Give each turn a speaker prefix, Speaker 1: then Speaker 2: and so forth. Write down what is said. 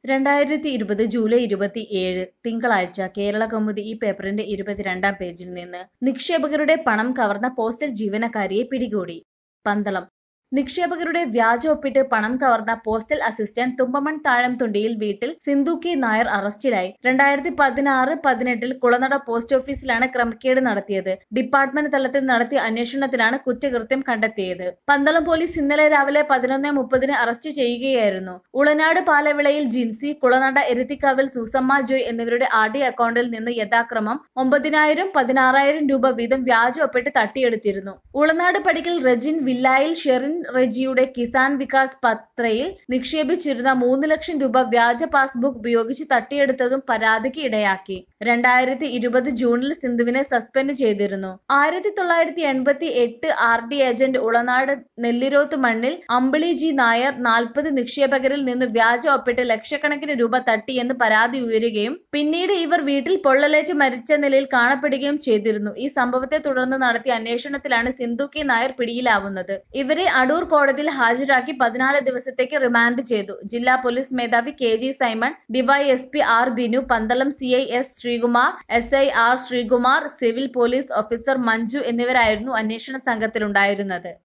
Speaker 1: രണ്ടായിരത്തി ഇരുപത് ജൂലൈ ഇരുപത്തി ഏഴ് തിങ്കളാഴ്ച കേരള കൗമുദി ഈ പേപ്പറിന്റെ ഇരുപത്തിരണ്ടാം പേജിൽ നിന്ന് നിക്ഷേപകരുടെ പണം കവർന്ന പോസ്റ്റൽ ജീവനക്കാരിയെ പിടികൂടി പന്തളം നിക്ഷേപകരുടെ വ്യാജ ഒപ്പിട്ട് പണം കവർന്ന പോസ്റ്റൽ അസിസ്റ്റന്റ് തുമ്പമൺ താഴം തുണ്ടിയിൽ വീട്ടിൽ സിന്ധു കെ നായർ അറസ്റ്റിലായി രണ്ടായിരത്തി പതിനാറ് പതിനെട്ടിൽ കുളനട പോസ്റ്റ് ഓഫീസിലാണ് ക്രമക്കേട് നടത്തിയത് ഡിപ്പാർട്ട്മെന്റ് തലത്തിൽ നടത്തിയ അന്വേഷണത്തിലാണ് കുറ്റകൃത്യം കണ്ടെത്തിയത് പന്തളം പോലീസ് ഇന്നലെ രാവിലെ പതിനൊന്ന് മുപ്പതിന് അറസ്റ്റ് ചെയ്യുകയായിരുന്നു ഉളനാട് പാലവിളയിൽ ജിൻസി കുളനട എരുത്തിക്കാവിൽ സൂസമ്മ ജോയ് എന്നിവരുടെ ആർ ഡി അക്കൗണ്ടിൽ നിന്ന് യഥാക്രമം ഒമ്പതിനായിരം പതിനാറായിരം രൂപ വീതം വ്യാജ ഒപ്പിട്ട് തട്ടിയെടുത്തിരുന്നു ഉളനാട് പടിക്കൽ റെജിൻ വില്ലായിൽ ഷെറിൻ റെജിയുടെ കിസാൻ വികാസ് പത്രയിൽ നിക്ഷേപിച്ചിരുന്ന മൂന്ന് ലക്ഷം രൂപ വ്യാജ പാസ്ബുക്ക് ഉപയോഗിച്ച് തട്ടിയെടുത്തതും പരാതിക്ക് ഇടയാക്കി രണ്ടായിരത്തി ഇരുപത് ജൂണിൽ സിന്ധുവിനെ സസ്പെൻഡ് ചെയ്തിരുന്നു ആയിരത്തി തൊള്ളായിരത്തി എൺപത്തി എട്ട് R D agent Ulanad Nelliroth മണ്ണിൽ അമ്പിളി ജി നായർ നാൽപ്പത് നിക്ഷേപകരിൽ നിന്ന് വ്യാജ ഒപ്പിട്ട് ലക്ഷക്കണക്കിന് രൂപ തട്ടിയെന്ന് പരാതി ഉയരുകയും പിന്നീട് ഇവർ വീട്ടിൽ പൊള്ളലേറ്റ് മരിച്ച നിലയിൽ കാണപ്പെടുകയും ചെയ്തിരുന്നു ഈ സംഭവത്തെ തുടർന്ന് നടത്തിയ അന്വേഷണത്തിലാണ് സിന്ധു കെ നായർ പിടിയിലാവുന്നത് ഇവരെ അടൂർ കോടതിയിൽ ഹാജരാക്കി പതിനാല് ദിവസത്തേക്ക് റിമാൻഡ് ചെയ്തു ജില്ലാ പോലീസ് മേധാവി K G Simon DYSP R Binu Pandalam C I S Sreekumar S I R Sreekumar civil police officer Manju എന്നിവരായിരുന്നു അന്വേഷണ സംഘത്തിലുണ്ടായിരുന്നത്